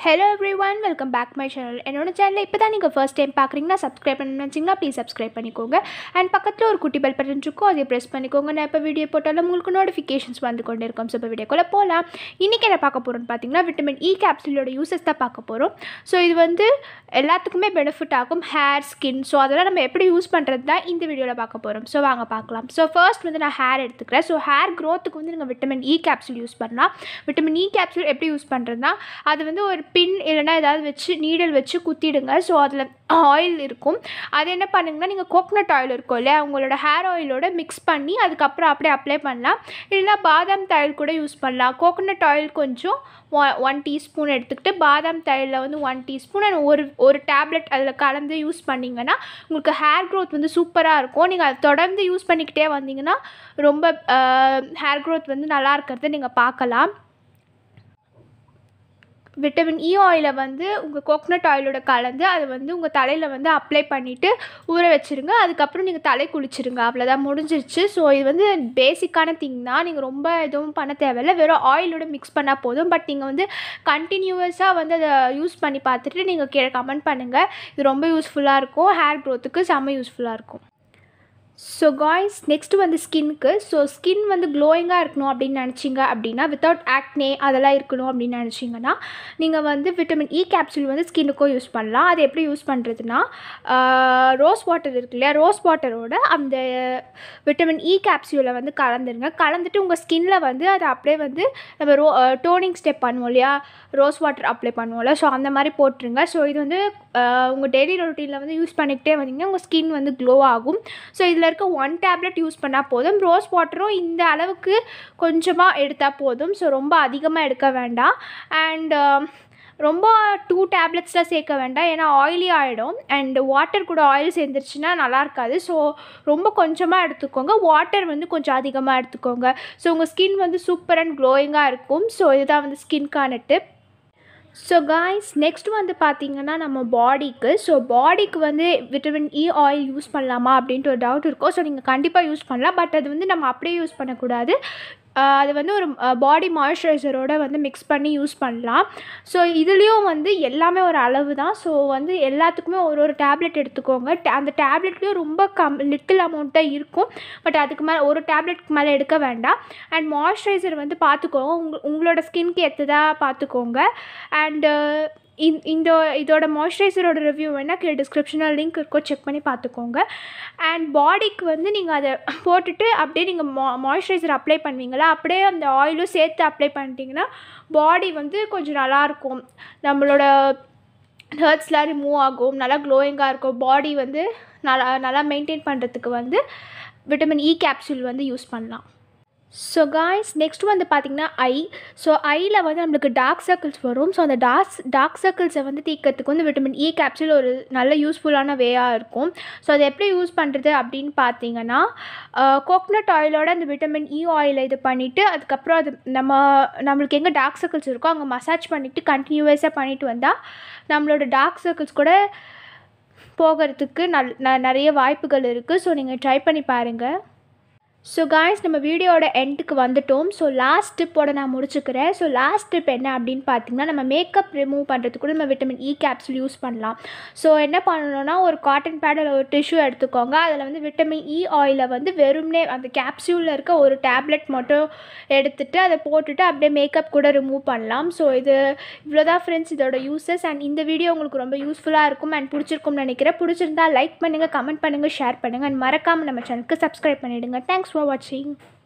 hello everyone welcome back my channel என்னோட சேனலில் இப்போ தான் நீங்கள் ஃபர்ஸ்ட் டைம் பார்க்குறீங்கன்னா சப்ஸ்கிரைப் பண்ணணும்னு வச்சிங்கன்னா ப்ளீஸ் சப்ஸ்கிரைப் பண்ணிக்கோங்க அண்ட் பக்கத்தில் ஒரு குட்டி பெல் பட்டன் இருக்கும் அதை ப்ரெஸ் பண்ணிக்கோங்க நான் இப்போ வீடியோ போட்டாலும் உங்களுக்கு நோட்டிஃபிகேஷன்ஸ் வந்து கொண்டே இருக்கும் ஸோ இப்போ வீடியோக்குள்ளே போகலாம் இன்றைக்கி என்ன பார்க்க போகிறோம்னு பார்த்தீங்கன்னா விட்டமின் இ கேப்சூலோட யூசஸ் தான் பார்க்க போகிறோம் ஸோ இது வந்து எல்லாத்துக்குமே பெனிஃபிட் ஆகும் ஹேர் ஸ்கின் ஸோ அதெல்லாம் நம்ம எப்படி யூஸ் பண்ணுறது தான் இந்த வீடியோவில் பார்க்க போகிறோம் ஸோ வாங்க பார்க்கலாம் ஸோ ஃபர்ஸ்ட் வந்து நான் ஹேர் எடுத்துக்கிறேன் ஸோ ஹேர் க்ரோத்துக்கு வந்து நீங்கள் விட்டமின் இ கேப்சூல் யூஸ் பண்ணலாம் விட்டமின் இ கேப்சூல் எப்படி யூஸ் பண்ணுறதுனா அது வந்து ஒரு பின் இல்லைனா ஏதாவது வச்சு நீடல் வச்சு குத்திடுங்க ஸோ அதில் ஆயில் இருக்கும் அது என்ன பண்ணுங்கன்னா நீங்கள் கோகனட் ஆயில் இருக்கும் இல்லையா உங்களோட ஹேர் ஆயிலோட மிக்ஸ் பண்ணி அதுக்கப்புறம் அப்படியே அப்ளை பண்ணலாம் இல்லைனா பாதாம் தையல் கூட யூஸ் பண்ணலாம் கோகனட் ஆயில் கொஞ்சம் ஒன் டீஸ்பூன் எடுத்துக்கிட்டு பாதாம் தையலில் வந்து ஒன் டீஸ்பூன் அண்ட் ஒரு ஒரு டேப்லெட் அதில் கலந்து யூஸ் பண்ணிங்கன்னா உங்களுக்கு ஹேர் க்ரோத் வந்து சூப்பராக இருக்கும் நீங்கள் அதை தொடர்ந்து யூஸ் பண்ணிக்கிட்டே வந்தீங்கன்னா ரொம்ப ஹேர் க்ரோத் வந்து நல்லா இருக்கிறத நீங்கள் பார்க்கலாம் விட்டமின் இ ஆயிலை வந்து உங்கள் கோகனட் ஆயிலோட கலந்து அதை வந்து உங்கள் தலையில் வந்து அப்ளை பண்ணிவிட்டு ஊற வச்சுருங்க அதுக்கப்புறம் நீங்கள் தலை குளிச்சிருங்க அவ்வளோதான் முடிஞ்சிருச்சு ஸோ இது வந்து பேசிக்கான திங் தான் நீங்கள் ரொம்ப எதுவும் பண்ண தேவையில்லை வெறும் ஆயிலோட மிக்ஸ் பண்ணால் போதும் பட் நீங்கள் வந்து கண்டினியூவஸாக வந்து அதை யூஸ் பண்ணி பார்த்துட்டு நீங்கள் கீழே கமெண்ட் பண்ணுங்கள் இது ரொம்ப யூஸ்ஃபுல்லாக இருக்கும் ஹேர் க்ரோத்துக்கு செம்ம யூஸ்ஃபுல்லாக இருக்கும் ஸோ காய்ஸ் நெக்ஸ்ட்டு வந்து ஸ்கின்க்கு ஸோ ஸ்கின் வந்து க்ளோயிங்காக இருக்கணும் அப்படின்னு நினச்சிங்க அப்படின்னா வித்தவுட் ஆக்னே அதெல்லாம் இருக்கணும் அப்படின்னு நினச்சிங்கன்னா நீங்கள் வந்து விட்டமின் இ கேப்சூல் வந்து ஸ்கின்னுக்கும் யூஸ் பண்ணலாம் அது எப்படி யூஸ் பண்ணுறதுனா ரோஸ் வாட்டர் இருக்கு இல்லையா ரோஸ் வாட்டரோட அந்த விட்டமின் இ கேப்சூலை வந்து கலந்துருங்க கலந்துட்டு உங்கள் ஸ்கின்ல வந்து அதை அப்படியே வந்து நம்ம ரோ டோனிங் ஸ்டெப் பண்ணுவோம் இல்லையா ரோஸ் வாட்டர் அப்ளை பண்ணுவோம்ல ஸோ அந்த மாதிரி போட்டுருங்க ஸோ இது வந்து உங்கள் டெய்லி ரொட்டீனில் வந்து யூஸ் பண்ணிக்கிட்டே வந்தீங்கன்னா உங்கள் ஸ்கின் வந்து க்ளோ ஆகும் ஸோ இதில் இருக்க ஒன் டேப்லெட் யூஸ் பண்ணால் போதும் ரோஸ் வாட்டரும் இந்த அளவுக்கு கொஞ்சமாக எடுத்தால் போதும் ஸோ ரொம்ப அதிகமாக எடுக்க வேண்டாம் அண்ட் ரொம்ப டூ டேப்லெட்ஸ்லாம் சேர்க்க வேண்டாம் ஏன்னா ஆயிலி ஆகிடும் அண்ட் வாட்டர் கூட ஆயில் சேர்ந்துருச்சுன்னா நல்லா இருக்காது ஸோ ரொம்ப கொஞ்சமாக எடுத்துக்கோங்க வாட்டர் வந்து கொஞ்சம் அதிகமாக எடுத்துக்கோங்க ஸோ உங்கள் ஸ்கின் வந்து சூப்பர் அண்ட் க்ளோயிங்காக இருக்கும் ஸோ இதுதான் வந்து ஸ்கின்கான டிப் ஸோ காய்ஸ் நெக்ஸ்ட் வந்து பார்த்திங்கன்னா நம்ம பாடிக்கு ஸோ பாடிக்கு வந்து விட்டமின் இ ஆயில் யூஸ் பண்ணலாமா அப்படின்ட்டு ஒரு டவுட் இருக்கும் ஸோ நீங்கள் கண்டிப்பாக யூஸ் பண்ணலாம் பட் அது வந்து நம்ம அப்படியே யூஸ் பண்ணக்கூடாது அது வந்து ஒரு பாடி மாய்ஸ்சரைசரோட வந்து மிக்ஸ் பண்ணி யூஸ் பண்ணலாம் ஸோ இதுலேயும் வந்து எல்லாமே ஒரு அளவு தான் ஸோ வந்து எல்லாத்துக்குமே ஒரு ஒரு டேப்லெட் எடுத்துக்கோங்க அந்த டேப்லெட்லேயும் ரொம்ப கம் லிட்டில் அமௌண்ட் தான் இருக்கும் பட் அதுக்கு மேலே ஒரு டேப்லெட்க்கு மேலே எடுக்க வேண்டாம் அண்ட் மாய்ஸ்சரைசர் வந்து பார்த்துக்கோங்க உங்க உங்களோட ஸ்கின்க்கு ஏற்றதாக பார்த்துக்கோங்க அண்டு இந்த இதோட மாய்ஸ்சரைசரோட ரிவ்யூ வேணால் கீழே டிஸ்கிரிப்ஷனில் லிங்க் இருக்கும் செக் பண்ணி பார்த்துக்கோங்க அண்ட் பாடிக்கு வந்து நீங்கள் அதை போட்டுட்டு அப்படியே நீங்கள் மா மாய்ஸ்சரைசர் அப்ளை பண்ணுவீங்களா அப்படியே அந்த ஆயிலும் சேர்த்து அப்ளை பண்ணிட்டீங்கன்னா பாடி வந்து கொஞ்சம் நல்லாயிருக்கும் நம்மளோட ஹர்ட்ஸ்லாம் ரிமூவ் ஆகும் நல்லா க்ளோயிங்காக இருக்கும் பாடி வந்து நல்லா நல்லா மெயின்டைன் பண்ணுறதுக்கு வந்து விட்டமின் இ கேப்சூல் வந்து யூஸ் பண்ணலாம் ஸோ காய்ஸ் நெக்ஸ்ட் வந்து பார்த்திங்கன்னா ஐ ஸோ ஐயில் வந்து நம்மளுக்கு டார்க் சர்க்கிள்ஸ் வரும் ஸோ அந்த டார்க் டார்க் சர்க்கிள்ஸை வந்து தீக்கிறதுக்கு வந்து விட்டமின் இ கேப்சூல் ஒரு நல்ல யூஸ்ஃபுல்லான வேயாக இருக்கும் ஸோ அதை எப்படி யூஸ் பண்ணுறது அப்படின்னு பார்த்தீங்கன்னா கோக்னட் ஆயிலோட அந்த விட்டமின் இ ஆயிலை இது பண்ணிவிட்டு அதுக்கப்புறம் அது நம்ம நம்மளுக்கு எங்கே டார்க் சர்க்கிள்ஸ் இருக்கோ அங்கே மசாஜ் பண்ணிவிட்டு கண்டினியூவஸாக பண்ணிட்டு வந்தால் நம்மளோட டார்க் சர்க்கிள்ஸ் கூட போகிறதுக்கு நல் நிறைய வாய்ப்புகள் இருக்குது ஸோ நீங்கள் ட்ரை பண்ணி பாருங்கள் ஸோ காய்ஸ் நம்ம வீடியோட எண்டுக்கு வந்துட்டோம் ஸோ லாஸ்ட் டிப்போட நான் முடிச்சுக்கிறேன் ஸோ லாஸ்ட் டிப் என்ன அப்படின்னு பார்த்தீங்கன்னா நம்ம மேக்கப் ரிமூவ் பண்ணுறதுக்கு கூட நம்ம விட்டமின் இ கேப்சூல் யூஸ் பண்ணலாம் ஸோ என்ன பண்ணணும்னா ஒரு காட்டன் பேடில் ஒரு டிஷ்யூ எடுத்துக்கோங்க அதில் வந்து விட்டமின் இ ஆயிலை வந்து வெறும்னே அந்த கேப்சூலில் இருக்க ஒரு டேப்லெட் மட்டும் எடுத்துகிட்டு அதை போட்டுட்டு அப்படியே மேக்கப் கூட ரிமூவ் பண்ணலாம் ஸோ இது இவ்வளோதான் ஃப்ரெண்ட்ஸ் இதோட யூசஸ் அண்ட் இந்த வீடியோ உங்களுக்கு ரொம்ப யூஸ்ஃபுல்லாக இருக்கும் அண்ட் பிடிச்சிருக்கும்னு நினைக்கிறேன் பிடிச்சிருந்தா லைக் பண்ணுங்கள் கமெண்ட் பண்ணுங்கள் ஷேர் பண்ணுங்கள் அண்ட் மறக்காமல் நம்ம சேனலுக்கு சப்ஸ்கிரைப் பண்ணிவிடுங்க தேங்க்ஸ் for watching